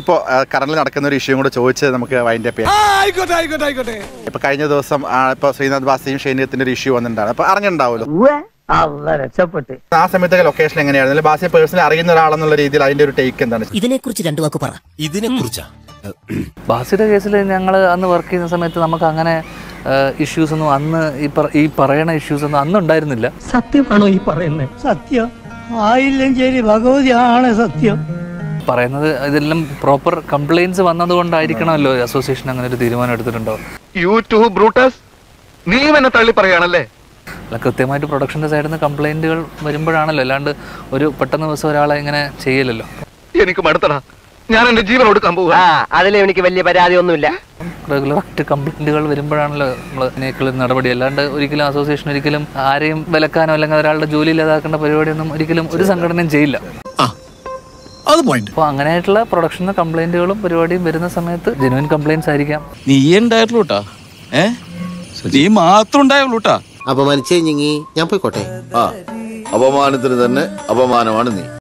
ഇപ്പോൾ കറണ്ടിൽ നടക്കുന്ന ഒരു ഇഷ്യൂ കൂടെ ചോദിച്ച് നമുക്ക് വൈൻഡ് അപ്പ് ചെയ്യാം ആയിക്കോട്ടെ ആയിക്കോട്ടെ ആയിക്കോട്ടെ ഇപ്പൊ കഴിഞ്ഞ ദിവസം ഇപ്പോൾ ശ്രീനാഥ് ബാസിയും ഷൈനിയത്തിന്റെ ഒരു ഇഷ്യൂ വന്നിട്ടുണ്ടാണ് അപ്പൊ അറിഞ്ഞിട്ടുണ്ടാവുമല്ലോ രക്ഷപ്പെട്ട് ആ സമയത്തൊക്കെ ലൊക്കേഷൻ എങ്ങനെയായിരുന്നു അല്ലെങ്കിൽ ബാസിയെ പേഴ്സണലി അറിയുന്ന ഒരാളെന്നുള്ള രീതിയിൽ അതിന്റെ ഒരു ടേക്ക് എന്താണ് ഇതിനെക്കുറിച്ച് രണ്ടു വാക്ക് പറ ഇതിനെ കുറിച്ചാ ബാസിയുടെ കേസിൽ ഞങ്ങൾ അന്ന് വർക്ക് ചെയ്യുന്ന സമയത്ത് നമുക്ക് അങ്ങനെ ഇഷ്യൂസ് ഒന്നും അന്ന് ഈ പറ ഈ പറയണ ഇഷ്യൂസ് ഒന്നും അന്ന് ഉണ്ടായിരുന്നില്ല സത്യമാണോ ഈ പറയുന്നത് സത്യം ആയില്ലെങ്കിൽ ഭഗവതിയാണ് സത്യം പറയുന്നത് ഇതെല്ലാം പ്രോപ്പർ കംപ്ലൈൻസ് വന്നതുകൊണ്ടായിരിക്കണമല്ലോ അസോസിയേഷൻ അങ്ങനെ ഒരു തീരുമാനം എടുത്തിട്ടുണ്ടോ യു ടു ബ്രൂട്ടസ് നീ എന്നെ തള്ളി പറയാണല്ലേ അല്ല കൃത്യമായിട്ട് പ്രൊഡക്ഷൻ്റെ സൈഡിൽ നിന്ന് കംപ്ലൈൻറ്റുകൾ വരുമ്പോഴാണല്ലോ അല്ലാണ്ട് ഒരു പെട്ടെന്ന് ദിവസം ഒരാളെ ഇങ്ങനെ ചെയ്യില്ലല്ലോ എനിക്ക് മടുത്തടാ ഞാൻ എന്റെ ജീവൻ കൊടുക്കാൻ പോവാ അതിൽ എനിക്ക് വലിയ പരാതി ഒന്നുമില്ല റെഗുലറായിട്ട് കംപ്ലൈൻറ്റുകൾ വരുമ്പോഴാണല്ലോ നമ്മൾ ഇതിനേക്കുള്ള നടപടി അല്ലാണ്ട് ഒരിക്കലും അസോസിയേഷൻ ഒരിക്കലും ആരെയും വിലക്കാനോ അല്ലെങ്കിൽ ഒരാളുടെ ജോലി ഇല്ലാതാക്കേണ്ട പരിപാടിയൊന്നും ഒരിക്കലും ഒരു സംഘടനയും ചെയ്യില്ല അത് പോയിന്റ് അപ്പോൾ അങ്ങനെയായിട്ടുള്ള പ്രൊഡക്ഷൻ കംപ്ലൈൻറ്റുകളും പരിപാടിയും വരുന്ന സമയത്ത് ജെനുവിൻ കംപ്ലൈൻറ്റ്സ് ആയിരിക്കാം നീ ഉണ്ടായിട്ടുള്ളൂട്ടാ ഏ നീ മാത്രം ഉണ്ടായുള്ളൂട്ടാ അപമാനിച്ചേ ഞങ്ങി ഞാൻ പോയിക്കോട്ടെ ആ അപമാനത്തിന് തന്നെ അപമാനമാണ് നീ